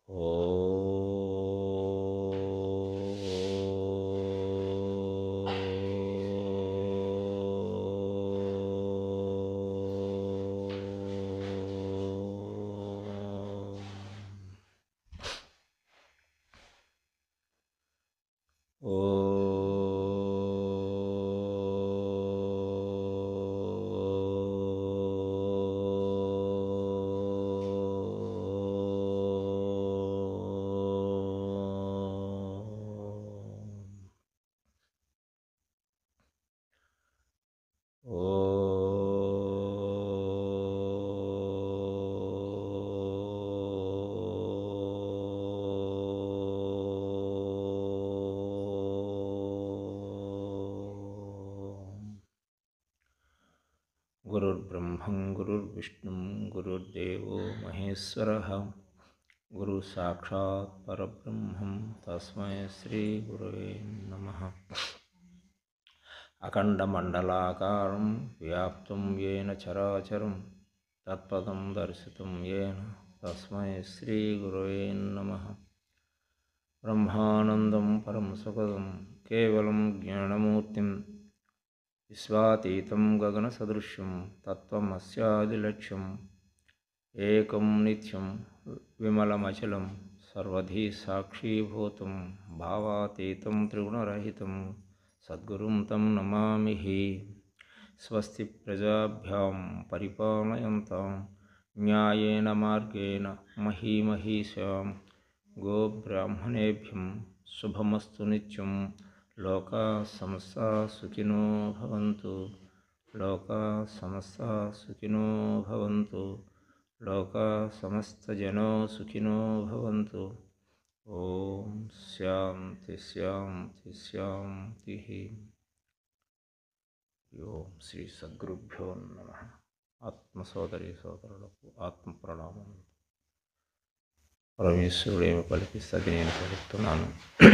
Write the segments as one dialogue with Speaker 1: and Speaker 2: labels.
Speaker 1: గురుర్బ్రహ్మం గురుర్విష్ణుం గురుర్దేవో మహేశ్వరः గురు సాక్షాత్ పరబ్రహ్మం తస్మై శ్రీ గురవే నమః అఖండమండలాకారం వ్యాప్తం ఏన చరాచరం తత్పదం దర్శితం ఏన తస్మై శ్రీ గురవే నమః బ్రహ్మానందం పరం సుఖదం కేవలం జ్ఞానమూర్తిం విశ్వాతీతం గగనసదృశ్యం తత్వమస్యాదిలక్ష్యం ఏకం నిత్యం విమలమచలం సర్వధీ సాక్షీభూతం భావాతీతం త్రిగుణరహితం సద్గురుం తం నమామి స్వస్తి ప్రజాభ్యాం పరిపాలయంతాం న్యాయేన మార్గేణ మహీమహీషాం గోబ్రాహ్మణేభ్యం శుభమస్తు నిత్యం లోకా సమస్తా సుఖినో భవంతు లోకా సమస్తా సుఖినో భవంతు లోకా సమస్తజనో సుఖినో భవంతు ఓం శాంతి శాంతి శాంతి ఓం శ్రీ సద్గురుభ్యో నమ ఆత్మ సోదరి సోదరులకు ఆత్మ ప్రణామం పరమేశ్వరుడు ఏమి పలికిస్తే అది నేను పలుకుతున్నాను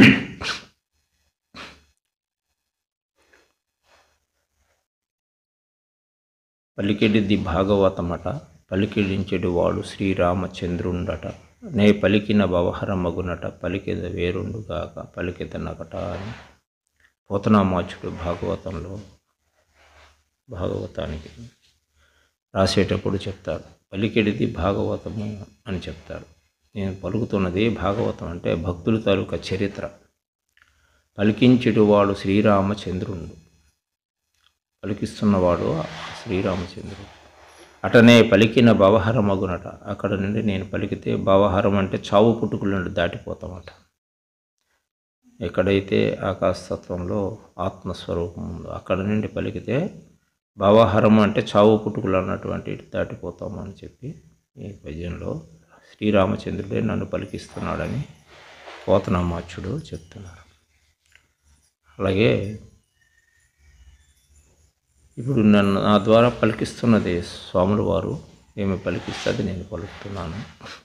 Speaker 1: పలికెడిది భాగవతమట పలికిడించెడు వాడు శ్రీరామచంద్రుండట నే పలికిన భవహరమగునట పలికెద వేరుండుగాక పలికెదనకట అని పోతనామాచుడు భాగవతంలో భాగవతానికి రాసేటప్పుడు చెప్తాడు పలికెడిది భాగవతము అని చెప్తాడు నేను పలుకుతున్నది భాగవతం అంటే భక్తుల తాలూకా చరిత్ర పలికించెడు వాడు శ్రీరామచంద్రుడు పలికిస్తున్నవాడు శ్రీరామచంద్రుడు అటనే పలికిన భవహరమగునట అక్కడ నుండి నేను పలికితే భవహరం అంటే చావు పుట్టుకుల నుండి దాటిపోతామట ఎక్కడైతే ఆకాశతత్వంలో ఆత్మస్వరూపం ఉందో అక్కడ నుండి పలికితే భవహరం అంటే చావు పుట్టుకులు అన్నటువంటి దాటిపోతాము అని చెప్పి ఈ పద్యంలో శ్రీరామచంద్రుడే నన్ను పలికిస్తున్నాడని పోతనామాచుడు చెప్తున్నారు అలాగే ఇప్పుడు నన్ను నా ద్వారా పలికిస్తున్నది స్వాముల వారు ఏమి పలికిస్తే అది నేను పలుకుతున్నాను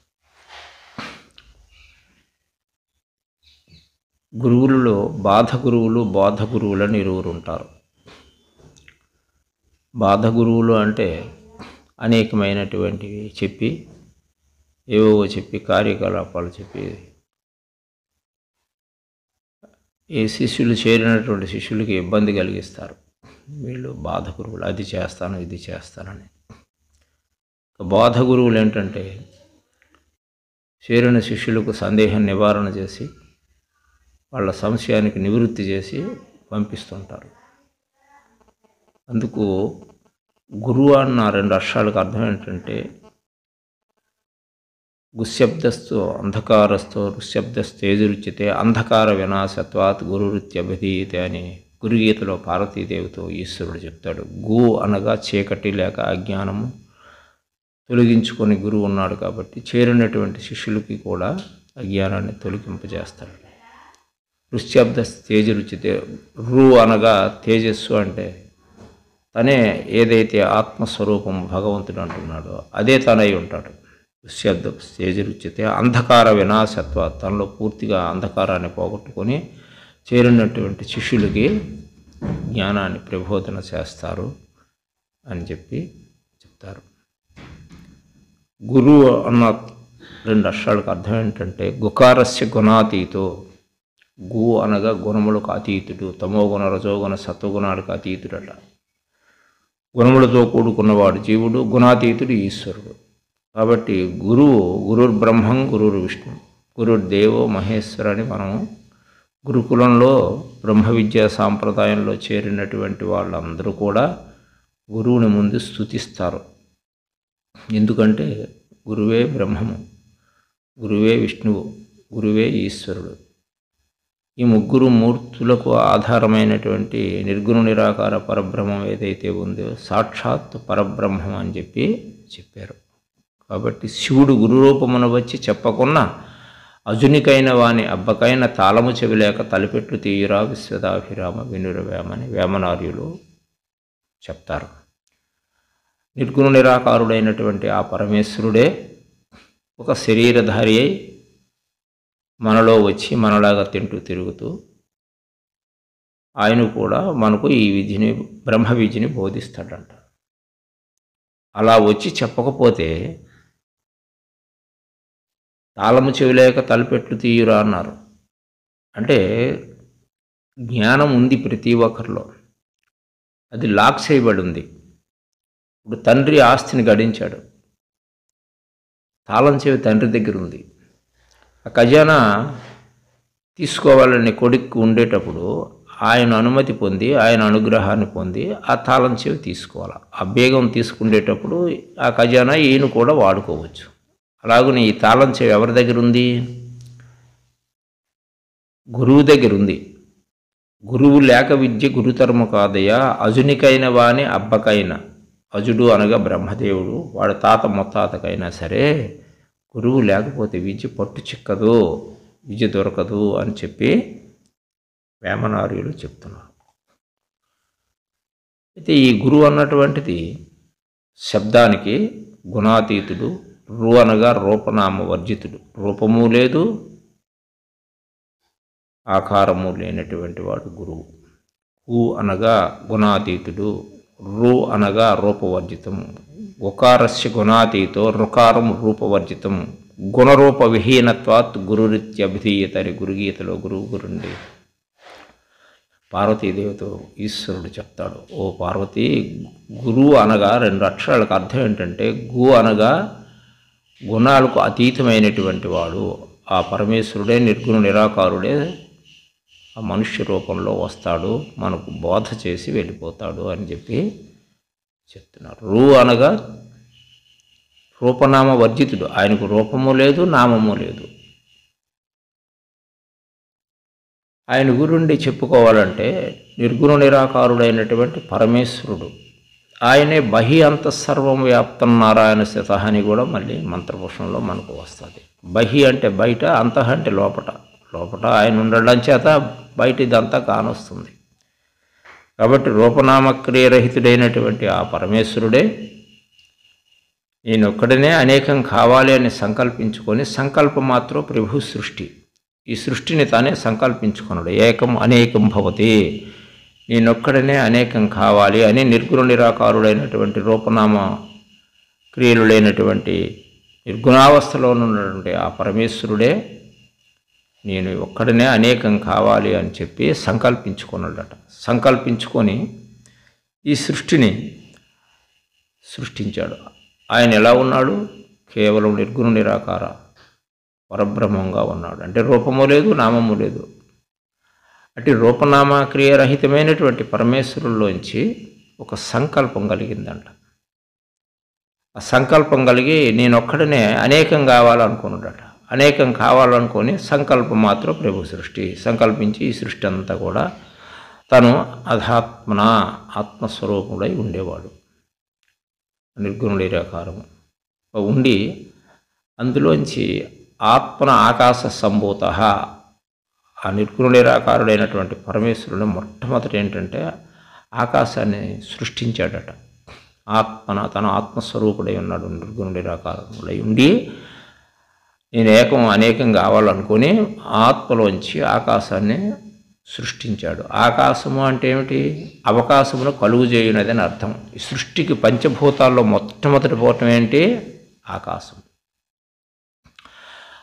Speaker 1: గురువులలో బాధ గురువులు బోధ గురువులు అని ఇరువురు ఉంటారు బాధ గురువులు అంటే అనేకమైనటువంటివి చెప్పి ఏవేవో చెప్పి కార్యకలాపాలు చెప్పి ఏ శిష్యులు చేరినటువంటి శిష్యులకి ఇబ్బంది కలిగిస్తారు వీళ్ళు బాధ గురువులు అది చేస్తాను ఇది చేస్తానని బోధ గురువులు ఏంటంటే చేరిన శిష్యులకు సందేహం నివారణ చేసి వాళ్ళ సంశయానికి నివృత్తి చేసి పంపిస్తుంటారు అందుకు గురువు అన్న రెండు అక్షరాలకు అర్థం ఏంటంటే గుశబ్దస్తు అంధకారస్తు రుశబ్దస్తేజురుచితే అంధకార వినాశత్వాత్ గురువృత్యభిధీయతే అని గురుగీతలో పార్వతీదేవితో ఈశ్వరుడు చెప్తాడు గు అనగా చీకటి లేక అజ్ఞానము తొలగించుకొని గురువు ఉన్నాడు కాబట్టి చేరినటువంటి శిష్యులకి కూడా అజ్ఞానాన్ని తొలగింపజేస్తాడు రుశ్శబ్ద తేజరుచితే రు అనగా తేజస్సు అంటే తనే ఏదైతే ఆత్మస్వరూపం భగవంతుడు అంటున్నాడో అదే తనై ఉంటాడు దుశ్శబ్ద తేజరుచితే అంధకార వినాశత్వ తనలో పూర్తిగా అంధకారాన్ని పోగొట్టుకొని చేరినటువంటి శిష్యులకి జ్ఞానాన్ని ప్రబోధన చేస్తారు అని చెప్పి చెప్తారు గురువు అన్న రెండు అక్షరాలకు అర్థం ఏంటంటే గుకారస్య గుణాతీతో గు అనగా గుణములకు అతీతుడు తమోగుణ రజోగుణ సత్వగుణాలకు అతీతుడట గుణములతో కూడుకున్నవాడు జీవుడు గుణాతీతుడు ఈశ్వరుడు కాబట్టి గురువు గురుర్ బ్రహ్మం గురుర్ విష్ణు గురుర్ దేవో మహేశ్వర అని మనం గురుకులంలో బ్రహ్మ విద్యా సాంప్రదాయంలో చేరినటువంటి వాళ్ళందరూ కూడా గురువుని ముందు స్థుతిస్తారు ఎందుకంటే గురువే బ్రహ్మము గురువే విష్ణువు గురువే ఈశ్వరుడు ఈ ముగ్గురు మూర్తులకు ఆధారమైనటువంటి నిర్గుణ నిరాకార పరబ్రహ్మం ఏదైతే ఉందో సాక్షాత్ పరబ్రహ్మం అని చెప్పి చెప్పారు కాబట్టి శివుడు గురు రూపమున వచ్చి చెప్పకున్నా అజునికైన వాని అబ్బకైన తాళము చెవిలేక తలపెట్లు తీయురా విశ్వదాభిరామ వినురవేమని వేమనార్యులు చెప్తారు నిర్గుణ నిరాకారుడైనటువంటి ఆ పరమేశ్వరుడే ఒక శరీరధారి అయి మనలో వచ్చి మనలాగా తింటూ తిరుగుతూ ఆయన కూడా మనకు ఈ విధిని బ్రహ్మ విధిని బోధిస్తాడంట అలా వచ్చి చెప్పకపోతే తాళము చెవిలేక తలపెట్లు తీయురా అన్నారు అంటే జ్ఞానం ఉంది ప్రతి ఒక్కరిలో అది లాక్ చేయబడి ఉంది ఇప్పుడు తండ్రి ఆస్తిని గడించాడు తాళం చెవి తండ్రి దగ్గర ఉంది ఆ ఖజానా తీసుకోవాలని కొడుకు ఉండేటప్పుడు ఆయన అనుమతి పొంది ఆయన అనుగ్రహాన్ని పొంది ఆ తాళం చెవి తీసుకోవాలి ఆ బేగం తీసుకునేటప్పుడు ఆ ఖజానా ఈయన కూడా వాడుకోవచ్చు అలాగని ఈ తాళం చెవి ఎవరి దగ్గర ఉంది గురువు దగ్గర ఉంది గురువు లేక విద్య గురుతరము కాదయ్యా అజునికైన వాని అబ్బకైన అజుడు అనగా బ్రహ్మదేవుడు వాడి తాత ముత్తాతకైనా సరే గురువు లేకపోతే విద్య పట్టు చిక్కదు విద్య దొరకదు అని చెప్పి వేమనార్యులు చెప్తున్నారు అయితే ఈ గురువు అన్నటువంటిది శబ్దానికి గుణాతీతుడు రు అనగా రూపనామ వర్జితుడు రూపము లేదు ఆకారము లేనటువంటి వాడు గురువు కు అనగా గుణాతీతుడు రు అనగా రూపవర్జితము గుకారస్య గుణాతీతో రుకారం రూపవర్జితం గుణరూప విహీనత్వాత్ గురురిత్యభిధీయతని గురుగీతలో గురువు గురుండి పార్వతీదేవితో ఈశ్వరుడు చెప్తాడు ఓ పార్వతి గురువు అనగా రెండు అక్షరాలకు అర్థం ఏంటంటే గు అనగా గుణాలకు అతీతమైనటువంటి వాడు ఆ పరమేశ్వరుడే నిర్గుణ నిరాకారుడే ఆ మనుష్య రూపంలో వస్తాడు మనకు బోధ చేసి వెళ్ళిపోతాడు అని చెప్పి చెప్తున్నారు రు అనగా రూపనామ వర్జితుడు ఆయనకు రూపము లేదు నామము లేదు ఆయన గురుండి చెప్పుకోవాలంటే నిర్గుణ నిరాకారుడైనటువంటి పరమేశ్వరుడు ఆయనే బహి అంతఃసర్వం వ్యాప్తం నారాయణ శత అని కూడా మళ్ళీ మంత్రపుష్పంలో మనకు వస్తుంది బహి అంటే బయట అంతః అంటే లోపట లోపట ఆయన ఉండడం చేత బయట ఇదంతా కానొస్తుంది కాబట్టి రూపనామక్రియరహితుడైనటువంటి ఆ పరమేశ్వరుడే నేనొక్కడనే అనేకం కావాలి అని సంకల్పించుకొని సంకల్పం మాత్రం ప్రభు సృష్టి ఈ సృష్టిని తానే సంకల్పించుకున్నాడు ఏకం అనేకం భవతి నేనొక్కడనే అనేకం కావాలి అని నిర్గుణ నిరాకారుడైనటువంటి రూపనామ క్రియలు లేనటువంటి నిర్గుణావస్థలో ఉన్నటువంటి ఆ పరమేశ్వరుడే నేను ఒక్కడనే అనేకం కావాలి అని చెప్పి సంకల్పించుకున్నాడట సంకల్పించుకొని ఈ సృష్టిని సృష్టించాడు ఆయన ఎలా ఉన్నాడు కేవలం నిర్గుణ నిరాకార పరబ్రహ్మంగా ఉన్నాడు అంటే రూపము లేదు నామము లేదు అటు రూపనామ క్రియరహితమైనటువంటి పరమేశ్వరుల్లోంచి ఒక సంకల్పం కలిగిందంట ఆ సంకల్పం కలిగి నేను ఒక్కడనే అనేకం కావాలనుకున్నాడట అనేకం కావాలనుకొని సంకల్పం మాత్రం ప్రభు సృష్టి సంకల్పించి ఈ సృష్టి అంతా కూడా తను అధాత్మన ఆత్మస్వరూపుడై ఉండేవాడు నిర్గుణ నిరాకారము ఉండి అందులోంచి ఆత్మన ఆకాశ సంభూత ఆ నిర్గుణ నిరాకారుడైనటువంటి పరమేశ్వరుడు మొట్టమొదటి ఏంటంటే ఆకాశాన్ని సృష్టించాడట ఆత్మన తన ఆత్మస్వరూపుడై ఉన్నాడు నిర్గుణ నిరాకారుడై ఉండి నేను ఏకం అనేకం కావాలనుకొని ఆత్మలోంచి ఆకాశాన్ని సృష్టించాడు ఆకాశము అంటే ఏమిటి అవకాశమును కలుగు చేయునది అని అర్థం ఈ సృష్టికి పంచభూతాల్లో మొట్టమొదటి పోవటం ఏంటి ఆకాశం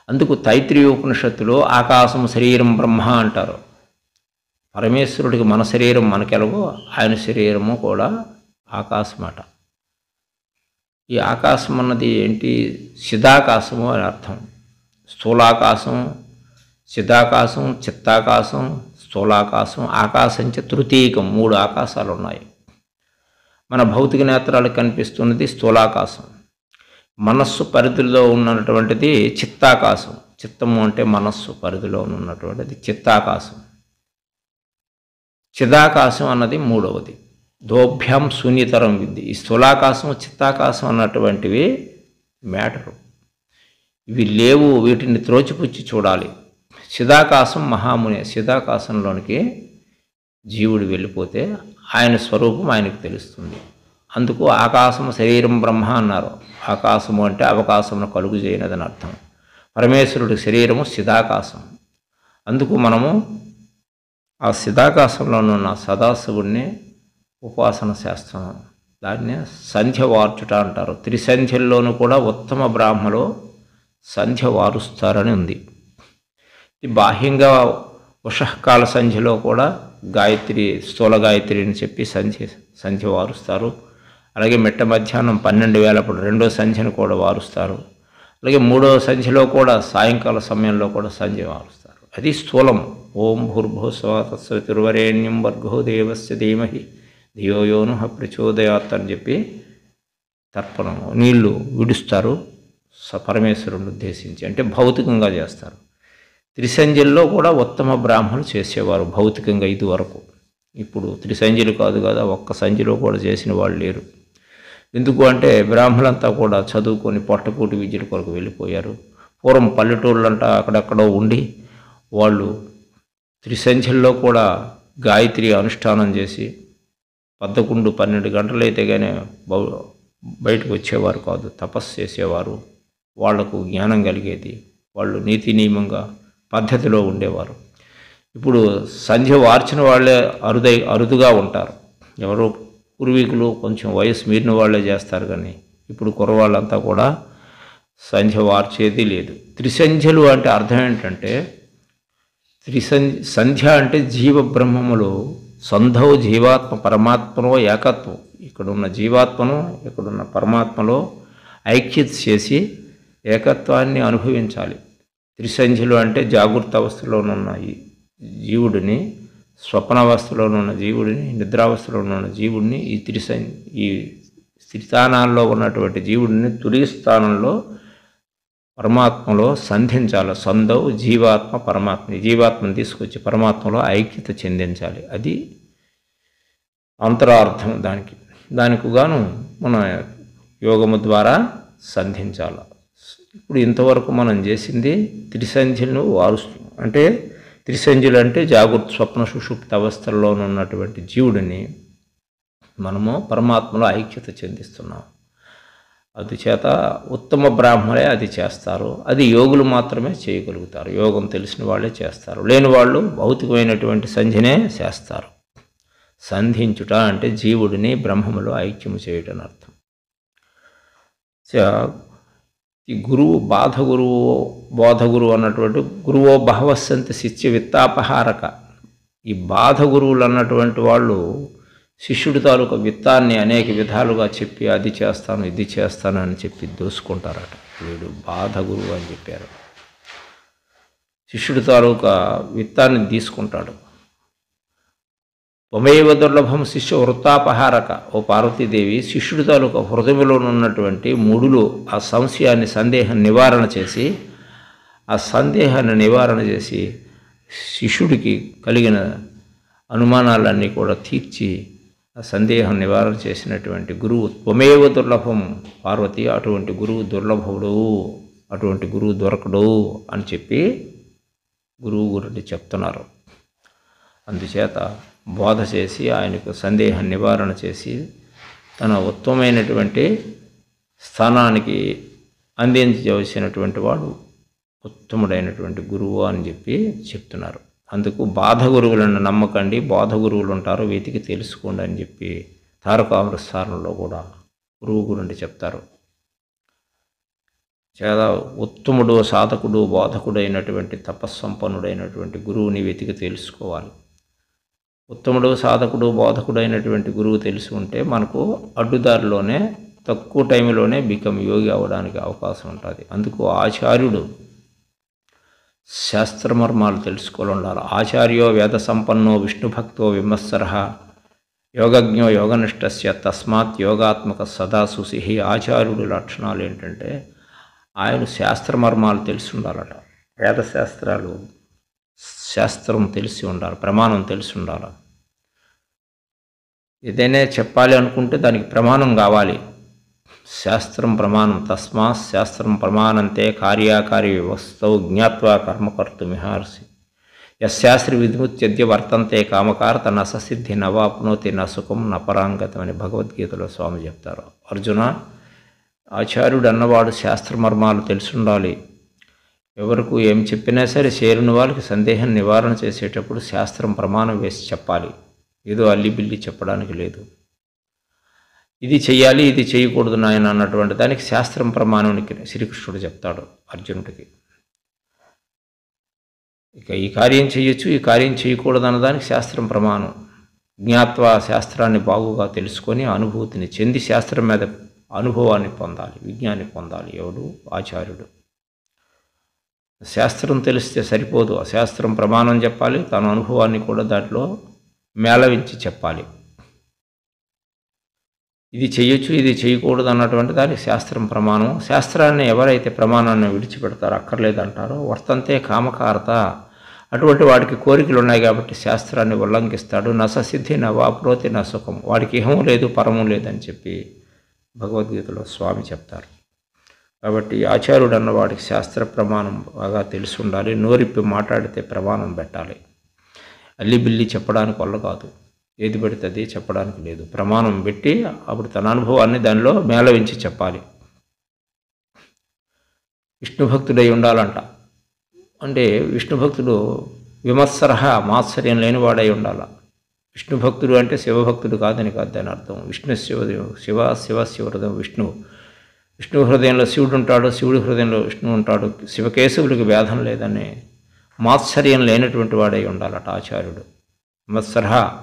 Speaker 1: అందుకు తైత్రీయ ఉపనిషత్తులో ఆకాశం శరీరం బ్రహ్మ అంటారు పరమేశ్వరుడికి మన శరీరం మనకెలగో ఆయన శరీరము కూడా ఆకాశమాట ఈ ఆకాశం అన్నది ఏంటి సిధాకాశము అని అర్థం స్థూలాకాశం సిధాకాశం చిత్తాకాశం స్థూలాకాశం ఆకాశం చ తృతీయకం మూడు ఆకాశాలు ఉన్నాయి మన భౌతిక నేత్రాలకు కనిపిస్తున్నది స్థూలాకాశం మనస్సు పరిధిలో ఉన్నటువంటిది చిత్తాకాశం చిత్తము అంటే మనస్సు పరిధిలో ఉన్నటువంటిది చిత్తాకాశం చిదాకాశం అన్నది మూడవది దోభ్యాం శూన్యతరం విద్య ఈ స్థూలాకాశం చిత్తాకాశం అన్నటువంటివి మ్యాటరు ఇవి లేవు వీటిని త్రోచిపుచ్చి చూడాలి చిదాకాశం మహాముని చిదాకాశంలోనికి జీవుడు వెళ్ళిపోతే ఆయన స్వరూపం ఆయనకు తెలుస్తుంది అందుకు ఆకాశం శరీరం బ్రహ్మ అన్నారు ఆకాశము అంటే అవకాశమును కలుగు చేయనదని అర్థం పరమేశ్వరుడి శరీరము సిదాకాశం అందుకు మనము ఆ సిదాకాశంలో ఉన్న సదాశివుడిని ఉపాసన చేస్తాం దాన్ని సంధ్య వార్చుట అంటారు త్రిసంధ్యల్లోనూ కూడా ఉత్తమ బ్రాహ్మలో సంధ్య వారుస్తారని ఉంది ఇది బాహ్యంగా ఉషకాల సంధ్యలో కూడా గాయత్రి స్థూల గాయత్రి అని చెప్పి సంధ్య సంధ్య వారుస్తారు అలాగే మిట్ట మధ్యాహ్నం పన్నెండు వేలప్పుడు రెండో సంధ్యను కూడా వారుస్తారు అలాగే మూడో సంధ్యలో కూడా సాయంకాల సమయంలో కూడా సంధ్య వారుస్తారు అది స్థూలం ఓం భూర్భుస్వ తత్సవితుర్వరేణ్యం వర్గో దేవస్య ధీమహి ధియోయోను ప్రచోదయాత్ అని చెప్పి తర్పణం నీళ్లు విడుస్తారు స పరమేశ్వరుని ఉద్దేశించి అంటే భౌతికంగా చేస్తారు త్రిసంధ్యల్లో కూడా ఉత్తమ బ్రాహ్మణులు చేసేవారు భౌతికంగా ఇది వరకు ఇప్పుడు త్రిసంధ్యలు కాదు కదా ఒక్క సంధ్యలో కూడా చేసిన వాళ్ళు లేరు ఎందుకు అంటే బ్రాహ్మణులంతా కూడా చదువుకొని పొట్టకూటి విద్యల కొరకు వెళ్ళిపోయారు పూర్వం పల్లెటూళ్ళంటా అక్కడెక్కడో ఉండి వాళ్ళు త్రిసంధ్యల్లో కూడా గాయత్రి అనుష్ఠానం చేసి పదకొండు పన్నెండు గంటలైతే కానీ బయటకు వచ్చేవారు కాదు తపస్సు చేసేవారు వాళ్లకు జ్ఞానం కలిగేది వాళ్ళు నీతి నియమంగా పద్ధతిలో ఉండేవారు ఇప్పుడు సంధ్య వార్చిన వాళ్ళే అరుదై అరుదుగా ఉంటారు ఎవరో పూర్వీకులు కొంచెం వయసు మీరిన వాళ్ళే చేస్తారు కానీ ఇప్పుడు కుర్రవాళ్ళంతా కూడా సంధ్య వార్చేది లేదు త్రిసంధ్యలు అంటే అర్థం ఏంటంటే త్రిసంధ్య సంధ్య అంటే జీవ బ్రహ్మములు సంధౌ జీవాత్మ పరమాత్మలో ఏకత్వం ఇక్కడున్న జీవాత్మను ఇక్కడున్న పరమాత్మలో ఐక్యత చేసి ఏకత్వాన్ని అనుభవించాలి త్రిసంధ్యలు అంటే జాగృత అవస్థలోనున్న ఈ జీవుడిని స్వప్నావస్థలోనున్న జీవుడిని నిద్రావస్థలో ఉన్న జీవుడిని ఈ త్రిసం ఈ స్థితానాల్లో ఉన్నటువంటి జీవుడిని తురి స్థానంలో పరమాత్మలో సంధించాలి సందవ్ జీవాత్మ పరమాత్మ ఈ జీవాత్మను తీసుకొచ్చి పరమాత్మలో ఐక్యత చెందించాలి అది అంతరార్థం దానికి దానికి గాను మన యోగము ద్వారా సంధించాలి ఇప్పుడు ఇంతవరకు మనం చేసింది త్రిసంధ్యలను వారుస్తు అంటే త్రిసంధ్యులు అంటే జాగృత స్వప్న సుషుప్త అవస్థల్లో ఉన్నటువంటి జీవుడిని మనము పరమాత్మలో ఐక్యత చెందిస్తున్నాం అందుచేత ఉత్తమ బ్రాహ్మణే అది చేస్తారు అది యోగులు మాత్రమే చేయగలుగుతారు యోగం తెలిసిన వాళ్ళే చేస్తారు లేని వాళ్ళు భౌతికమైనటువంటి సంధినే చేస్తారు సంధించుట అంటే జీవుడిని బ్రహ్మములో ఐక్యము చేయటం అర్థం ఈ గురువు బాధ గురువు బోధ గురువు అన్నటువంటి గురువో బహవస్సంతి శిష్య విత్తాపహారక ఈ బాధ గురువులు అన్నటువంటి వాళ్ళు శిష్యుడి తాలూకా విత్తాన్ని అనేక విధాలుగా చెప్పి అది చేస్తాను ఇది చేస్తాను అని చెప్పి దోసుకుంటారట వీడు బాధ గురువు అని చెప్పారు శిష్యుడి తాలూకా విత్తాన్ని తీసుకుంటాడు త్వమేవ దుర్లభం శిష్య వృత్తాపహారక ఓ పార్వతీదేవి శిష్యుడి తాలూకా హృదయంలో ఉన్నటువంటి ముడులు ఆ సంశయాన్ని సందేహం నివారణ చేసి ఆ సందేహాన్ని నివారణ చేసి శిష్యుడికి కలిగిన అనుమానాలన్నీ కూడా తీర్చి ఆ సందేహం నివారణ చేసినటువంటి గురువు త్వమేవ దుర్లభం పార్వతి అటువంటి గురువు దుర్లభుడు అటువంటి గురువు దొరకడు అని చెప్పి గురువు గురించి చెప్తున్నారు అందుచేత బోధ చేసి ఆయనకు సందేహం నివారణ చేసి తన ఉత్తమమైనటువంటి స్థానానికి అందించవలసినటువంటి వాడు ఉత్తముడైనటువంటి గురువు అని చెప్పి చెప్తున్నారు అందుకు బాధ గురువులను నమ్మకండి బోధ గురువులు ఉంటారు వీటికి తెలుసుకోండి అని చెప్పి తారకామృతసారంలో కూడా గురువు గురుండి చెప్తారు చాలా ఉత్తముడు సాధకుడు బోధకుడైనటువంటి తపస్సంపన్నుడైనటువంటి గురువుని వెతికి తెలుసుకోవాలి ఉత్తముడు సాధకుడు బోధకుడైనటువంటి గురువు తెలిసి ఉంటే మనకు అడ్డుదారిలోనే తక్కువ టైంలోనే బికమ్ యోగి అవ్వడానికి అవకాశం ఉంటుంది అందుకు ఆచార్యుడు శాస్త్రమర్మాలు తెలుసుకొని ఉండాలి ఆచార్యో వేద సంపన్నో విష్ణుభక్తో విమత్సర యోగజ్ఞో యోగనిష్టస్య తస్మాత్ యోగాత్మక సదా సుశి ఆచార్యుడి లక్షణాలు ఏంటంటే ఆయన శాస్త్రమర్మాలు తెలిసి ఉండాలట వేద శాస్త్రాలు శాస్త్రం తెలిసి ఉండాలి ప్రమాణం తెలిసి ఉండాలి ఏదైనా చెప్పాలి అనుకుంటే దానికి ప్రమాణం కావాలి శాస్త్రం ప్రమాణం తస్మా శాస్త్రం ప్రమాణంతే కార్యాకార్య వ్యవస్థౌ జ్ఞాత్వా కర్మకర్తు మిహార్సి యశాస్త్రి విధిముత్యద్య వర్తంతే కామకారత నససిద్ధి నవాప్నోతి న సుఖం నపరాంగతం అని భగవద్గీతలో స్వామి చెప్తారు అర్జున ఆచార్యుడు అన్నవాడు శాస్త్రమర్మాలు తెలుసుండాలి ఎవరికి ఏం చెప్పినా సరే చేరిన వాళ్ళకి సందేహం నివారణ చేసేటప్పుడు శాస్త్రం ప్రమాణం వేసి చెప్పాలి ఏదో అల్లిబిల్లి చెప్పడానికి లేదు ఇది చెయ్యాలి ఇది చేయకూడదు నాయన అన్నటువంటి దానికి శాస్త్రం ప్రమాణానికి శ్రీకృష్ణుడు చెప్తాడు అర్జునుడికి ఇక ఈ కార్యం చేయొచ్చు ఈ కార్యం చేయకూడదు అన్నదానికి శాస్త్రం ప్రమాణం జ్ఞాత్వ శాస్త్రాన్ని బాగుగా తెలుసుకొని అనుభూతిని చెంది శాస్త్రం మీద అనుభవాన్ని పొందాలి విజ్ఞాన్ని పొందాలి ఎవడు ఆచార్యుడు శాస్త్రం తెలిస్తే సరిపోదు ఆ శాస్త్రం ప్రమాణం చెప్పాలి తన అనుభవాన్ని కూడా దాంట్లో మేళవించి చెప్పాలి ఇది చేయొచ్చు ఇది చేయకూడదు అన్నటువంటి దానికి శాస్త్రం ప్రమాణం శాస్త్రాన్ని ఎవరైతే ప్రమాణాన్ని విడిచిపెడతారో అక్కర్లేదంటారో వర్తంతే కామకారత అటువంటి వాడికి కోరికలు ఉన్నాయి కాబట్టి శాస్త్రాన్ని ఉల్లంఘిస్తాడు నససిద్ధి నవాప్రోతి నా సుఖం వాడికి ఇహము లేదు పరము లేదని చెప్పి భగవద్గీతలో స్వామి చెప్తారు కాబట్టి ఆచార్యుడు అన్న వాడికి శాస్త్ర ప్రమాణం బాగా తెలిసి ఉండాలి నోరిప్పి మాట్లాడితే ప్రమాణం పెట్టాలి అల్లిబిల్లి చెప్పడానికి వల్ల కాదు ఏది పడితే అది చెప్పడానికి లేదు ప్రమాణం పెట్టి అప్పుడు తన అనుభవాన్ని దానిలో మేళవించి చెప్పాలి విష్ణు భక్తుడై ఉండాలంట అంటే విష్ణు భక్తుడు విమత్సర మాత్సర్యం లేనివాడై ఉండాల విష్ణు భక్తుడు అంటే శివభక్తుడు కాదని కాదు దాని అర్థం విష్ణు శివ శివ శివ శివహృదయం విష్ణువు విష్ణు హృదయంలో శివుడు ఉంటాడు శివుడి హృదయంలో విష్ణువు ఉంటాడు శివకేశవుడికి భేదం లేదని మాత్సర్యం లేనటువంటి వాడై ఉండాలట ఆచార్యుడు మత్సర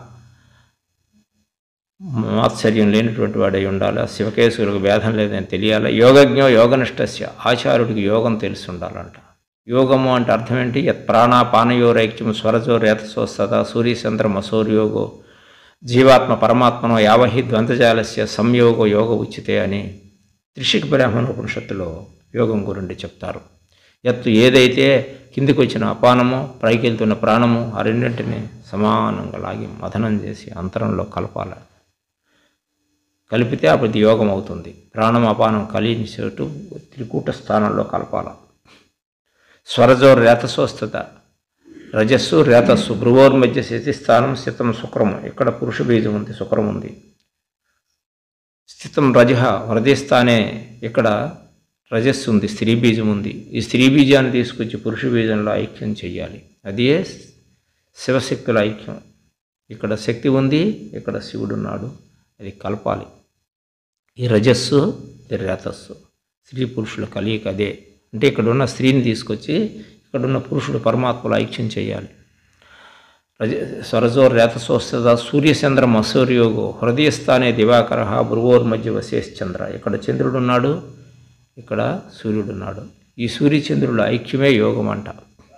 Speaker 1: మాత్సర్యం లేనటువంటి వాడై ఉండాలి శివకేశవులకు భేదం లేదని తెలియాలి యోగజ్ఞో యోగనిష్టస్య ఆచార్యుడికి యోగం తెలిసి ఉండాలంట యోగము అంటే అర్థం ఏంటి యత్ ప్రాణాపానయోరైక్యం స్వరజో రేతసో సదా సూర్యచంద్రం అసూర్యోగో జీవాత్మ పరమాత్మనో యావహి ద్వంద్వజాలస్య సంయోగో యోగ ఉచితే అని త్రిశిక బ్రాహ్మణ ఉపనిషత్తులో యోగం గురించి చెప్తారు ఎత్తు ఏదైతే కిందికి వచ్చిన అపానము పైకి వెళ్తున్న ప్రాణము ఆ రెండింటిని సమానంగా లాగి మథనం చేసి అంతరంలో కలపాలి కలిపితే అప్పుడు యోగం అవుతుంది ప్రాణం అపానం కలిగిన చోటు త్రికూట స్థానంలో కలపాలి స్వరజో రేతసోస్థత రజస్సు రేతస్సు భ్రువోర్ మధ్య స్థితిస్థానం స్థితం శుక్రము ఇక్కడ పురుష బీజం ఉంది శుక్రం ఉంది స్థితం రజ హృదయస్థానే ఇక్కడ రజస్సు ఉంది స్త్రీ బీజం ఉంది ఈ స్త్రీ బీజాన్ని తీసుకొచ్చి పురుష బీజంలో ఐక్యం చేయాలి అదే శివశక్తుల ఐక్యం ఇక్కడ శక్తి ఉంది ఇక్కడ శివుడు ఉన్నాడు అది కలపాలి ఈ రజస్సు ఇది రేతస్సు స్త్రీ పురుషుల కలియిక అదే అంటే ఇక్కడ ఉన్న స్త్రీని తీసుకొచ్చి ఇక్కడ ఉన్న పురుషుడు పరమాత్మలో ఐక్యం చేయాలి రజ స్వరజో రేతసోస్తద సూర్యచంద్రం అసూర్యోగో హృదయస్థానే దివాకర భృవోర్ మధ్య వశేశ్చంద్ర ఇక్కడ చంద్రుడు ఉన్నాడు ఇక్కడ సూర్యుడు ఉన్నాడు ఈ సూర్యచంద్రుల ఐక్యమే యోగం అంట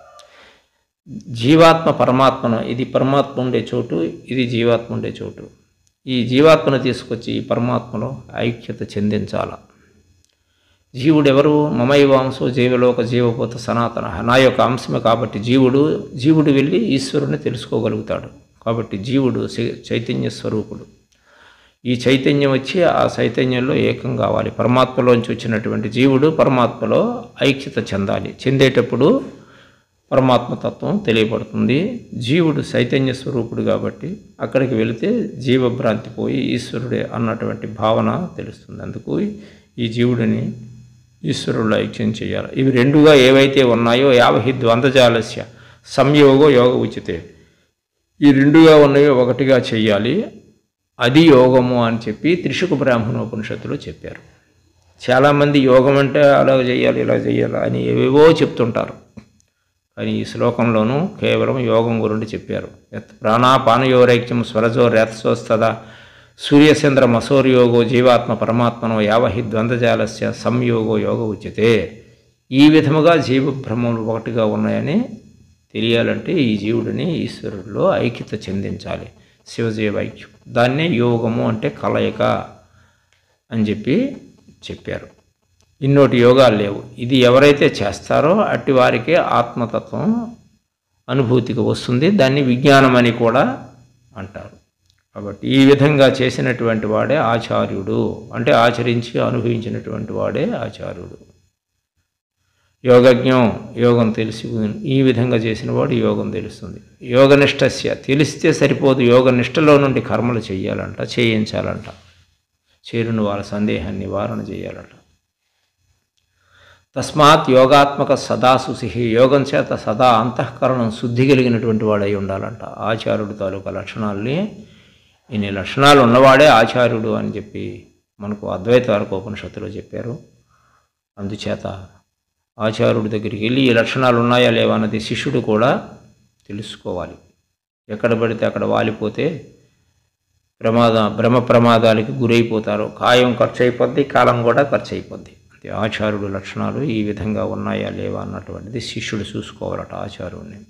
Speaker 1: జీవాత్మ పరమాత్మను ఇది పరమాత్మ ఉండే చోటు ఇది జీవాత్మ ఉండే చోటు ఈ జీవాత్మను తీసుకొచ్చి ఈ పరమాత్మలో ఐక్యత చెందించాల జీవుడు ఎవరు మమైవాంశో జీవలోక జీవపోత సనాతన నా యొక్క అంశమే కాబట్టి జీవుడు జీవుడు వెళ్ళి ఈశ్వరుని తెలుసుకోగలుగుతాడు కాబట్టి జీవుడు చై- చైతన్య స్వరూపుడు ఈ చైతన్యం వచ్చి ఆ చైతన్యంలో ఏకం కావాలి పరమాత్మలోంచి వచ్చినటువంటి జీవుడు పరమాత్మలో ఐక్యత చెందాలి చెందేటప్పుడు పరమాత్మతత్వం తెలియబడుతుంది జీవుడు చైతన్య స్వరూపుడు కాబట్టి అక్కడికి వెళితే జీవభ్రాంతి పోయి ఈశ్వరుడే అన్నటువంటి భావన తెలుస్తుంది అందుకు ఈ జీవుడిని ఈశ్వరుడు ఐక్యం చేయాలి ఇవి రెండుగా ఏవైతే ఉన్నాయో యావహి ద్వంద్వజాలస్య సంయోగో యోగ ఉచితే ఈ రెండుగా ఉన్నవి ఒకటిగా చెయ్యాలి అది యోగము అని చెప్పి త్రిశుక బ్రాహ్మణోపనిషత్తులో చెప్పారు చాలామంది యోగం అంటే అలా చేయాలి ఇలా చేయాలి అని ఏవేవో చెప్తుంటారు కానీ ఈ శ్లోకంలోనూ కేవలం యోగం గురించి చెప్పారు యత్ ప్రాణాపానయోరైక్యం స్వరజో రేతసోస్తదా సూర్యచంద్ర మసోర్యోగో జీవాత్మ పరమాత్మనో యావహి ద్వంద్వజాలస్య సంయోగో యోగ ఉచ్యతే ఈ విధముగా జీవబ్రహ్మములు ఒకటిగా ఉన్నాయని తెలియాలంటే ఈ జీవుడిని ఈశ్వరుడిలో ఐక్యత చెందించాలి శివజీవ ఐక్యం దాన్నే యోగము అంటే కలయిక అని చెప్పి చెప్పారు ఇన్నోటి యోగాలు లేవు ఇది ఎవరైతే చేస్తారో అట్టి వారికే ఆత్మతత్వం అనుభూతికి వస్తుంది దాన్ని విజ్ఞానం అని కూడా అంటారు కాబట్టి ఈ విధంగా చేసినటువంటి వాడే ఆచార్యుడు అంటే ఆచరించి అనుభవించినటువంటి వాడే ఆచార్యుడు యోగజ్ఞం యోగం తెలిసి ఈ విధంగా చేసిన వాడు యోగం తెలుస్తుంది యోగనిష్టస్య తెలిస్తే సరిపోదు యోగనిష్టలో నుండి కర్మలు చేయాలంట చేయించాలంట చేరుని వాళ్ళ సందేహాన్ని నివారణ చేయాలంట తస్మాత్ యోగాత్మక సదా సుశి యోగం చేత సదా అంతఃకరణం శుద్ధి కలిగినటువంటి వాడై ఉండాలంట ఆచార్యుడు తాలూకా లక్షణాల్ని ఇన్ని లక్షణాలు ఉన్నవాడే ఆచార్యుడు అని చెప్పి మనకు అద్వైత ఉపనిషత్తులో చెప్పారు అందుచేత ఆచార్యుడి దగ్గరికి వెళ్ళి ఈ లక్షణాలు ఉన్నాయా లేవా అన్నది శిష్యుడు కూడా తెలుసుకోవాలి ఎక్కడ పడితే అక్కడ వాలిపోతే ప్రమాద భ్రమ ప్రమాదాలకి గురైపోతారు కాయం ఖర్చు అయిపోద్ది కాలం కూడా ఖర్చు అయిపోద్ది అంటే ఆచార్యుడు లక్షణాలు ఈ విధంగా ఉన్నాయా లేవా అన్నటువంటిది శిష్యుడు చూసుకోవాలట ఆచార్యుడిని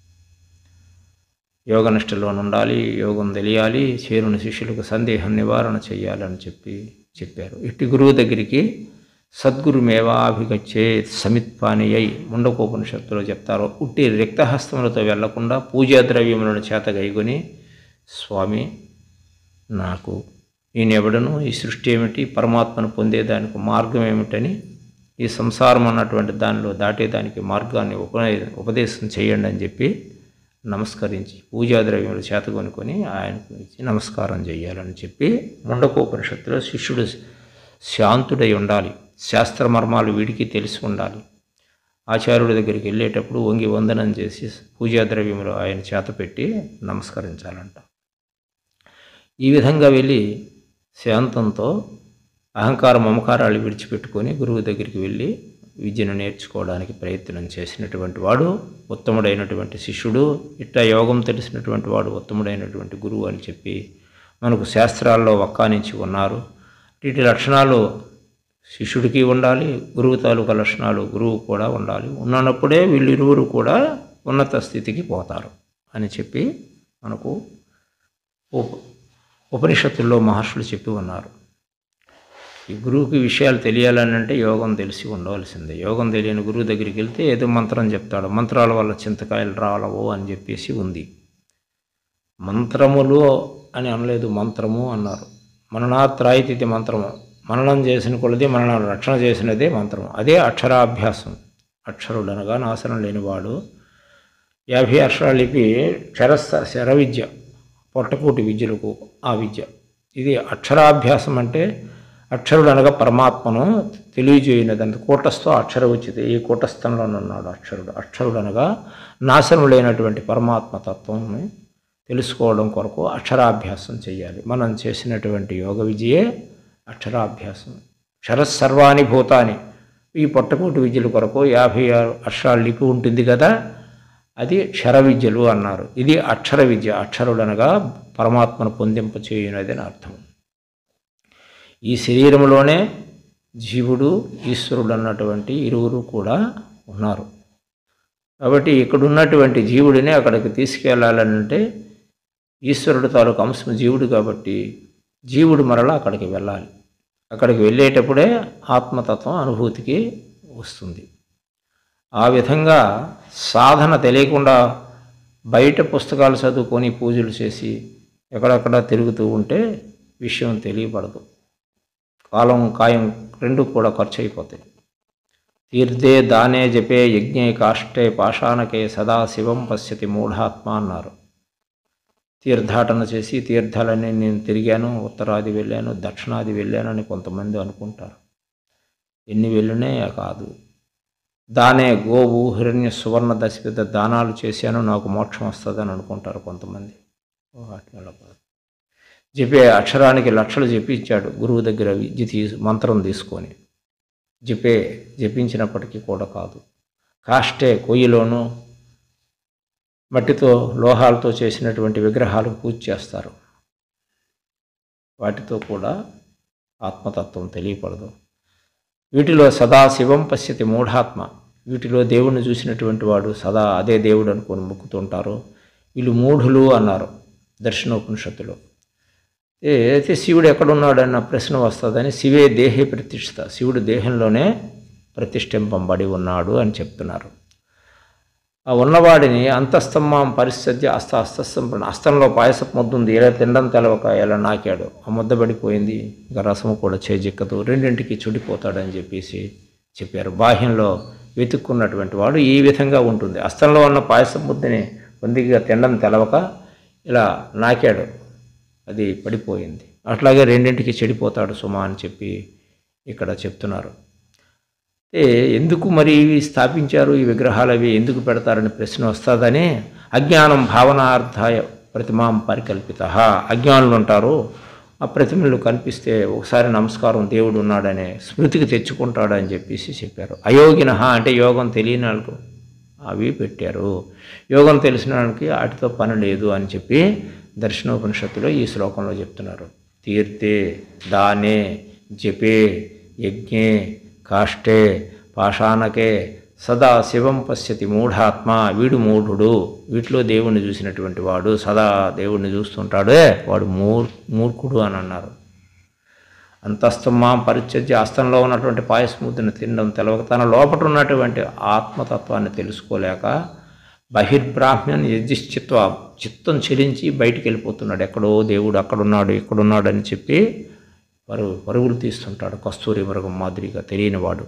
Speaker 1: యోగనిష్టలో ఉండాలి యోగం తెలియాలి చేరుని శిష్యులకు సందేహం నివారణ చేయాలని చెప్పి చెప్పారు ఇట్టి గురువు దగ్గరికి సద్గురుమేవాభిగచ్చే సమిత్పానియై ముండకోపనిషత్తులో చెప్తారు ఉట్టి రిక్తహస్తములతో వెళ్లకుండా పూజా ద్రవ్యములను చేత గైకొని స్వామి నాకు నేనెవడను ఈ సృష్టి ఏమిటి పరమాత్మను పొందేదానికి మార్గం ఏమిటని ఈ సంసారం అన్నటువంటి దానిలో దాటేదానికి మార్గాన్ని ఉప ఉపదేశం చేయండి అని చెప్పి నమస్కరించి పూజా ద్రవ్యములు చేత కొనుక్కొని ఆయనకు ఇచ్చి నమస్కారం చేయాలని చెప్పి ముండకోపనిషత్తులో శిష్యుడు శాంతుడై ఉండాలి శాస్త్ర మర్మాలు వీడికి తెలిసి ఉండాలి ఆచార్యుడి దగ్గరికి వెళ్ళేటప్పుడు వంగి వందనం చేసి పూజా ద్రవ్యములు ఆయన చేత పెట్టి నమస్కరించాలంట ఈ విధంగా వెళ్ళి శాంతంతో అహంకార మమకారాలు విడిచిపెట్టుకొని గురువు దగ్గరికి వెళ్ళి విద్యను నేర్చుకోవడానికి ప్రయత్నం చేసినటువంటి వాడు ఉత్తముడైనటువంటి శిష్యుడు ఇట్లా యోగం తెలిసినటువంటి వాడు ఉత్తముడైనటువంటి గురువు అని చెప్పి మనకు శాస్త్రాల్లో వక్కానించి ఉన్నారు వీటి లక్షణాలు శిష్యుడికి ఉండాలి గురువు తాలూకా లక్షణాలు గురువు కూడా ఉండాలి ఉన్నప్పుడే వీళ్ళిరువురు కూడా ఉన్నత స్థితికి పోతారు అని చెప్పి మనకు ఉప ఉపనిషత్తుల్లో మహర్షులు చెప్పి ఉన్నారు ఈ గురువుకి విషయాలు తెలియాలని అంటే యోగం తెలిసి ఉండవలసిందే యోగం తెలియని గురువు దగ్గరికి వెళ్తే ఏదో మంత్రం చెప్తాడు మంత్రాల వల్ల చింతకాయలు రాలవో అని చెప్పేసి ఉంది మంత్రములు అని అనలేదు మంత్రము అన్నారు మననాత్రాయితీ మంత్రము మననం చేసిన కొలది మన రక్షణ చేసినదే మంత్రం అదే అక్షరాభ్యాసం అక్షరుడు అనగా నాశనం లేనివాడు యాభై అక్షరాలు లిపి క్షరస్థ శర విద్య పొట్టకూటి విద్యలకు ఆ విద్య ఇది అక్షరాభ్యాసం అంటే అక్షరుడు అనగా పరమాత్మను తెలియజేయనదంత కూటస్థో అక్షర ఉచిత ఈ కూటస్థంలోనున్నాడు అక్షరుడు అక్షరుడు అనగా నాశనం లేనటువంటి పరమాత్మ తత్వంని తెలుసుకోవడం కొరకు అక్షరాభ్యాసం చేయాలి మనం చేసినటువంటి యోగ విద్యయే అక్షరాభ్యాసం క్షరసర్వాణి భూతాని ఈ పొట్టకూటి విద్యల కొరకు యాభై ఆరు అక్షరాలు లిపి ఉంటుంది కదా అది క్షర విద్యలు అన్నారు ఇది అక్షర విద్య అక్షరుడనగా పరమాత్మను పొందింప చేయునది అని అర్థం ఈ శరీరంలోనే జీవుడు ఈశ్వరుడు అన్నటువంటి ఇరువురు కూడా ఉన్నారు కాబట్టి ఇక్కడ ఉన్నటువంటి జీవుడిని అక్కడికి తీసుకెళ్ళాలనంటే ఈశ్వరుడు తాలూకు అంశం జీవుడు కాబట్టి జీవుడు మరలా అక్కడికి వెళ్ళాలి అక్కడికి వెళ్ళేటప్పుడే ఆత్మతత్వం అనుభూతికి వస్తుంది ఆ విధంగా సాధన తెలియకుండా బయట పుస్తకాలు చదువుకొని పూజలు చేసి ఎక్కడెక్కడ తిరుగుతూ ఉంటే విషయం తెలియబడదు కాలం కాయం రెండు కూడా ఖర్చు అయిపోతాయి తీర్థే దానే జపే యజ్ఞే కాష్టే పాషాణకే సదా శివం పశ్యతి మూఢాత్మ అన్నారు తీర్థాటన చేసి తీర్థాలన్నీ నేను తిరిగాను ఉత్తరాది వెళ్ళాను దక్షిణాది వెళ్ళాను అని కొంతమంది అనుకుంటారు ఎన్ని వెళ్ళినే కాదు దానే గోవు హిరణ్య సువర్ణ దశపిత దానాలు చేశాను నాకు మోక్షం వస్తుందని అనుకుంటారు కొంతమంది వాటి వల్ల కాదు చెప్పే అక్షరానికి లక్షలు చెప్పి ఇచ్చాడు గురువు దగ్గర విద్య తీ మంత్రం తీసుకొని జపే జపించినప్పటికీ కూడా కాదు కాష్టే కొయ్యిలోనూ మట్టితో లోహాలతో చేసినటువంటి విగ్రహాలకు పూజ చేస్తారు వాటితో కూడా ఆత్మతత్వం తెలియపడదు వీటిలో సదా శివం పశ్యతి మూఢాత్మ వీటిలో దేవుణ్ణి చూసినటువంటి వాడు సదా అదే దేవుడు అనుకొని మొక్కుతుంటారు వీళ్ళు మూఢులు అన్నారు దర్శనోపనిషత్తులో ఏ అయితే శివుడు ఎక్కడున్నాడన్న ప్రశ్న వస్తుందని శివే దేహే ప్రతిష్ఠిత శివుడు దేహంలోనే ప్రతిష్ఠింపబడి ఉన్నాడు అని చెప్తున్నారు ఆ ఉన్నవాడిని అంతస్తమ్మం పరిస్థితి అస్త అస్తస్తం అస్తంలో పాయసపు ముద్ద ఉంది ఇలా తినడం తెలవక ఎలా నాకాడు ఆ ముద్ద పడిపోయింది ఇంకా రసము కూడా చేజిక్కదు రెండింటికి చుడిపోతాడని చెప్పేసి చెప్పారు బాహ్యంలో వెతుక్కున్నటువంటి వాడు ఈ విధంగా ఉంటుంది అస్తంలో ఉన్న పాయసపు ముద్దని పొందిగా తినడం తెలవక ఇలా నాకాడు అది పడిపోయింది అట్లాగే రెండింటికి చెడిపోతాడు సుమా అని చెప్పి ఇక్కడ చెప్తున్నారు ఏ ఎందుకు మరి ఇవి స్థాపించారు ఈ విగ్రహాలు అవి ఎందుకు పెడతారని ప్రశ్న వస్తుందని అజ్ఞానం భావనార్థాయ ప్రతిమాం పరికల్పిత అజ్ఞానులు ఉంటారు ఆ ప్రతిమలు కనిపిస్తే ఒకసారి నమస్కారం దేవుడు ఉన్నాడనే స్మృతికి తెచ్చుకుంటాడని చెప్పేసి చెప్పారు అయోగిన అంటే యోగం తెలియని వాళ్ళకు అవి పెట్టారు యోగం తెలిసిన వాళ్ళకి వాటితో పని లేదు అని చెప్పి దర్శనోపనిషత్తులో ఈ శ్లోకంలో చెప్తున్నారు తీర్థే దానే జపే యజ్ఞే కాష్టే పాషాణకే సదా శివం పశ్యతి మూఢాత్మ వీడు మూఢుడు వీటిలో దేవుణ్ణి చూసినటువంటి వాడు సదా దేవుణ్ణి చూస్తుంటాడే వాడు మూర్ మూర్ఖుడు అని అన్నారు అంతస్తమా పరిచర్య అస్తంలో ఉన్నటువంటి పాయస్మూర్తిని తినడం తెలవక తన లోపల ఉన్నటువంటి ఆత్మతత్వాన్ని తెలుసుకోలేక బహిర్బ్రాహ్మణ్ యజిశ్చిత్వ చిత్తం చెలించి బయటికి వెళ్ళిపోతున్నాడు ఎక్కడో దేవుడు అక్కడున్నాడు ఇక్కడున్నాడు అని చెప్పి పరుగు పరుగులు తీస్తుంటాడు కస్తూరి మృగం మాదిరిగా తెలియనివాడు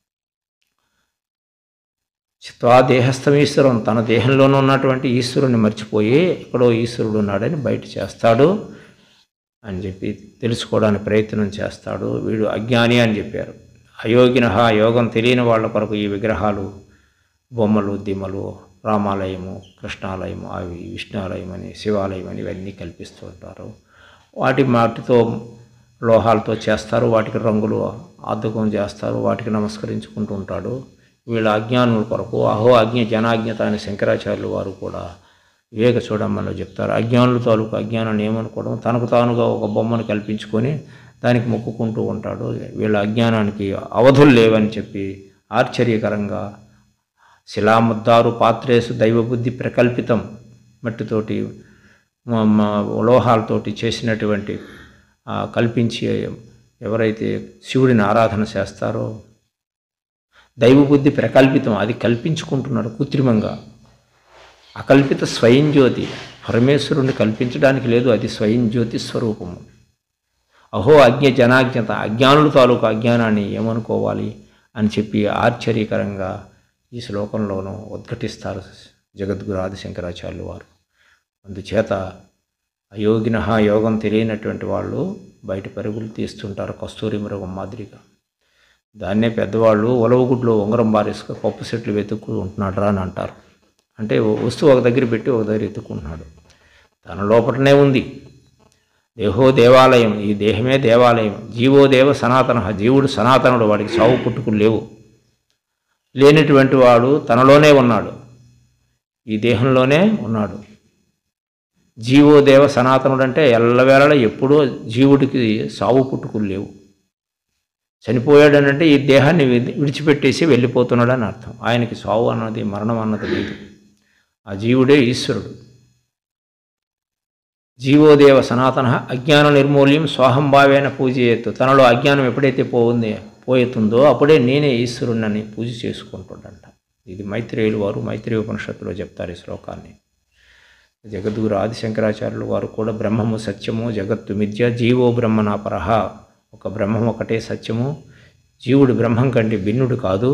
Speaker 1: చిత్వా దేహస్థం ఈశ్వరం తన దేహంలోనూ ఉన్నటువంటి ఈశ్వరుని మర్చిపోయి ఎక్కడో ఈశ్వరుడు ఉన్నాడని బయట చేస్తాడు అని చెప్పి తెలుసుకోవడానికి ప్రయత్నం చేస్తాడు వీడు అజ్ఞాని అని చెప్పారు అయోగిన యోగం తెలియని వాళ్ళ కొరకు ఈ విగ్రహాలు బొమ్మలు దిమ్మలు రామాలయము కృష్ణాలయము అవి విష్ణాలయం అని శివాలయం అని ఇవన్నీ కల్పిస్తూ ఉంటారు వాటి మాటితో లోహాలతో చేస్తారు వాటికి రంగులు అద్దకం చేస్తారు వాటికి నమస్కరించుకుంటూ ఉంటాడు వీళ్ళ అజ్ఞానుల కొరకు అహో అజ్ఞ జనాజ్ఞత అని శంకరాచార్యులు వారు కూడా వివేక చూడమ్మలో చెప్తారు అజ్ఞానుల తాలూకు అజ్ఞానాన్ని ఏమనుకోవడం తనకు తానుగా ఒక బొమ్మను కల్పించుకొని దానికి మొక్కుకుంటూ ఉంటాడు వీళ్ళ అజ్ఞానానికి అవధులు లేవని చెప్పి ఆశ్చర్యకరంగా శిలాముద్దారు పాత్రేసు దైవబుద్ధి ప్రకల్పితం మట్టితోటి మ- మ- లోహాలతోటి చేసినటువంటి ఆ, కల్పించి ఎవరైతే శివుడిని ఆరాధన చేస్తారో దైవబుద్ధి ప్రకల్పితం అది కల్పించుకుంటున్నాడు కృత్రిమంగా అకల్పిత స్వయం జ్యోతి పరమేశ్వరుణ్ణి కల్పించడానికి లేదు అది స్వయం జ్యోతి స్వరూపము అహో అజ్ఞ జనాజ్ఞత అజ్ఞానుల తాలూకు అజ్ఞానాన్ని ఏమనుకోవాలి అని చెప్పి ఆశ్చర్యకరంగా ఈ శ్లోకంలోనూ ఉద్ఘటిస్తారు జగద్గురు ఆదిశంకరాచార్యులు వారు అందుచేత అయోగిన యోగం తెలియనటువంటి వాళ్ళు బయట పరుగులు తీస్తుంటారు కస్తూరి మృగం మాదిరిగా దాన్నే పెద్దవాళ్ళు ఉలవగుడ్లో ఉంగరం బారేసుకు పప్పు సెట్లు వెతుక్కు ఉంటున్నాడు రా అని అంటారు అంటే ఓ వస్తువు ఒక దగ్గర పెట్టి ఒక దగ్గర ఎత్తుకుంటున్నాడు తన లోపలనే ఉంది దేహో దేవాలయం ఈ దేహమే దేవాలయం జీవో దేవ సనాతన జీవుడు సనాతనుడు వాడికి సావు పుట్టుకులు లేవు లేనటువంటి వాడు తనలోనే ఉన్నాడు ఈ దేహంలోనే ఉన్నాడు జీవోదేవ సనాతనుడు అంటే ఎల్లవేళలా ఎప్పుడూ జీవుడికి సావు పుట్టుకులు లేవు చనిపోయాడనంటే ఈ దేహాన్ని విడి- విడిచిపెట్టేసి వెళ్ళిపోతున్నాడు అని అర్థం ఆయనకి సావు అన్నది మరణం అన్నది లేదు ఆ జీవుడే ఈశ్వరుడు జీవోదేవ సనాతన అజ్ఞాన నిర్మూల్యం స్వాహంభావేన పూజయేత్తు తనలో అజ్ఞానం ఎప్పుడైతే పోఉంది పోయేతుందో అప్పుడే నేనే ఈశ్వరుణ్ణని పూజ చేసుకుంటుండంట ఇది మైత్రేయులు వారు మైత్రేయ ఉపనిషత్తులో చెప్తారు ఈ శ్లోకాన్ని జగద్గురు ఆదిశంకరాచార్యులు వారు కూడా బ్రహ్మము సత్యము జగత్తు మిథ్య జీవో బ్రహ్మనాపరహ ఒక బ్రహ్మం ఒకటే సత్యము జీవుడు బ్రహ్మం కంటే భిన్నుడు కాదు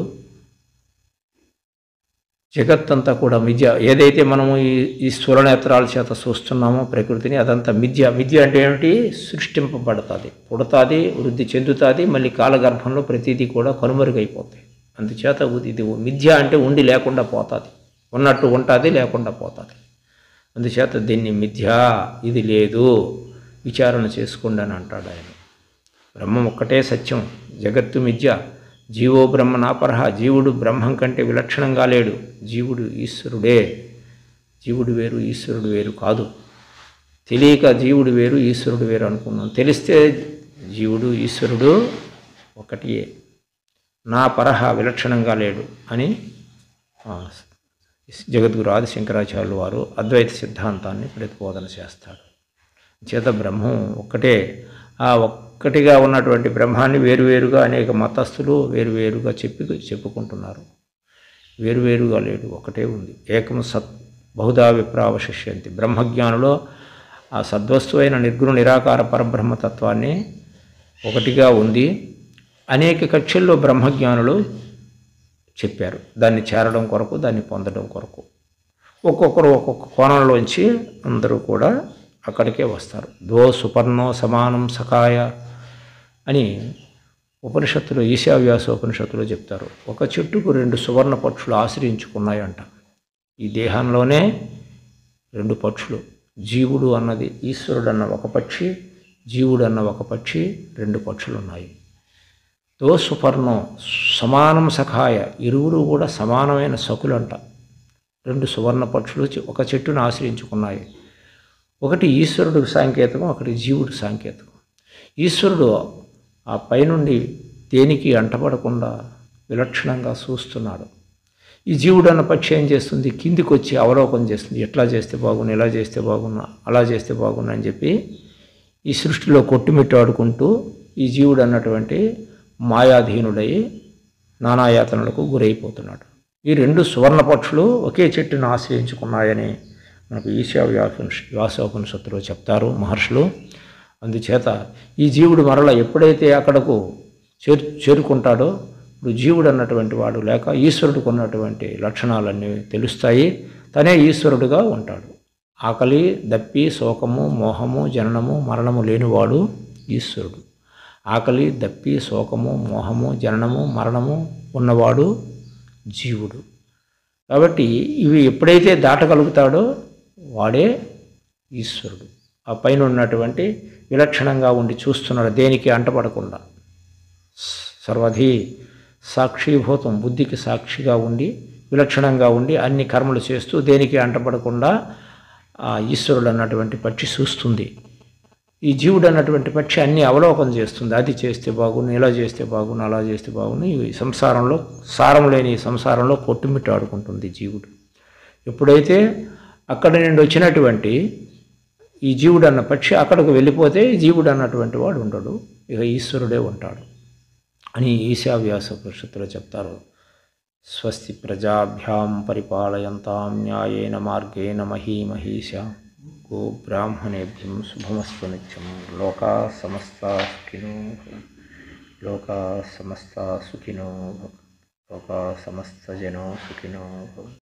Speaker 1: జగత్తంతా కూడా మిథ్య ఏదైతే మనము ఈ ఈ స్థూలనేత్రాల చేత చూస్తున్నామో ప్రకృతిని అదంతా మిథ్య మిథ్య అంటే ఏమిటి సృష్టింపబడుతుంది పుడతాది వృద్ధి చెందుతుంది మళ్ళీ కాలగర్భంలో ప్రతిదీ కూడా కనుమరుగైపోతాయి అందుచేత ఇది మిథ్య అంటే ఉండి లేకుండా పోతుంది ఉన్నట్టు ఉంటుంది లేకుండా పోతుంది అందుచేత దీన్ని మిథ్య ఇది లేదు విచారణ చేసుకోండి అని అంటాడు ఆయన బ్రహ్మం ఒక్కటే సత్యం జగత్తు మిథ్య జీవో బ్రహ్మ నాపరహ జీవుడు బ్రహ్మం కంటే విలక్షణంగా లేడు జీవుడు ఈశ్వరుడే జీవుడు వేరు ఈశ్వరుడు వేరు కాదు తెలియక జీవుడు వేరు ఈశ్వరుడు వేరు అనుకున్నాం తెలిస్తే జీవుడు ఈశ్వరుడు ఒకటియే నా పరహ విలక్షణంగా లేడు అని ఆ, జగద్గురు ఆది శంకరాచార్యులు వారు అద్వైత సిద్ధాంతాన్ని ప్రతిపాదన చేస్తాడు చేత బ్రహ్మం ఒక్కటే ఆ ఒక్కటిగా ఉన్నటువంటి బ్రహ్మాన్ని వేరువేరుగా అనేక మతస్థులు వేరువేరుగా చెప్పి చెప్పుకుంటున్నారు వేరువేరుగా లేడు ఒకటే ఉంది ఏకం సత్ బహుదా విప్రావశిష్యంతి బ్రహ్మజ్ఞానులో ఆ సద్వస్తువైన నిర్గుణ నిరాకార పరబ్రహ్మతత్వాన్ని ఒకటిగా ఉంది అనేక కక్షల్లో బ్రహ్మజ్ఞానులు చెప్పారు దాన్ని చేరడం కొరకు దాన్ని పొందడం కొరకు ఒక్కొక్కరు ఒక్కొక్క కోణంలోంచి అందరూ కూడా అక్కడికే వస్తారు దో సుపర్ణో సమానం సకాయ అని ఉపనిషత్తులు ఈశావ్యాస ఉపనిషత్తులో చెప్తారు ఒక చెట్టుకు రెండు సువర్ణ పక్షులు ఆశ్రయించుకున్నాయంట ఈ దేహంలోనే రెండు పక్షులు జీవుడు అన్నది ఈశ్వరుడు అన్న ఒక పక్షి జీవుడు అన్న ఒక పక్షి రెండు పక్షులు ఉన్నాయి దో సుపర్ణం సమానం సఖాయ ఇరువురు కూడా సమానమైన సకులంట రెండు సువర్ణ పక్షులు చె- ఒక చెట్టును ఆశ్రయించుకున్నాయి ఒకటి ఈశ్వరుడు సాంకేతికం ఒకటి జీవుడు సాంకేతికం ఈశ్వరుడు ఆ పైనుండి దేనికి అంటపడకుండా విలక్షణంగా చూస్తున్నాడు ఈ జీవుడు అన్న పక్షి ఏం చేస్తుంది కిందికి వచ్చి అవలోకనం చేస్తుంది ఎట్లా చేస్తే బాగున్నా ఇలా చేస్తే బాగున్నా అలా చేస్తే బాగున్నా అని చెప్పి ఈ సృష్టిలో కొట్టుమిట్టాడుకుంటూ ఈ జీవుడు అన్నటువంటి మాయాధీనుడై నానాయాతనలకు గురైపోతున్నాడు ఈ రెండు సువర్ణ పక్షులు ఒకే చెట్టును ఆశ్రయించుకున్నాయని మనకు ఈశా వ్యాస వ్యాసోపనిషత్తులో చెప్తారు మహర్షులు అందుచేత ఈ జీవుడు మరల ఎప్పుడైతే అక్కడకు చేరు చేరుకుంటాడో ఇప్పుడు జీవుడు అన్నటువంటి వాడు లేక ఈశ్వరుడికి ఉన్నటువంటి లక్షణాలన్నీ తెలుస్తాయి తనే ఈశ్వరుడుగా ఉంటాడు ఆకలి దప్పి శోకము మోహము జననము మరణము లేనివాడు ఈశ్వరుడు ఆకలి దప్పి శోకము మోహము జననము మరణము ఉన్నవాడు జీవుడు కాబట్టి ఇవి ఎప్పుడైతే దాటగలుగుతాడో వాడే ఈశ్వరుడు ఆ పైన ఉన్నటువంటి విలక్షణంగా ఉండి చూస్తున్నాడు దేనికి అంటపడకుండా సర్వధి సాక్షిభూతం బుద్ధికి సాక్షిగా ఉండి విలక్షణంగా ఉండి అన్ని కర్మలు చేస్తూ దేనికి అంటపడకుండా ఆ ఈశ్వరుడు అన్నటువంటి పక్షి చూస్తుంది ఈ జీవుడు అన్నటువంటి పక్షి అన్ని అవలోకనం చేస్తుంది అది చేస్తే బాగుండు ఇలా చేస్తే బాగుండు అలా చేస్తే బాగుండు ఈ సంసారంలో సారం లేని ఈ సంసారంలో కొట్టుమిట్టాడుకుంటుంది జీవుడు ఎప్పుడైతే అక్కడి నుండి వచ్చినటువంటి ఈ జీవుడు అన్న పక్షి అక్కడికి వెళ్ళిపోతే ఈ జీవుడు అన్నటువంటి వాడు ఉండడు ఇక ఈశ్వరుడే ఉంటాడు అని ఈశావ్యాస పరిషత్తులో చెప్తారు స్వస్తి ప్రజాభ్యాం పరిపాలయంతాం న్యాయేన మార్గేణ మహీమహీష గో బ్రాహ్మణేభ్యం శుభమస్తు నిత్యం లోకా సమస్త సుఖినో భవంతు. లోకా సమస్త సుఖినో భవంతు. లోకా సమస్త జనో సుఖినో భవంతు.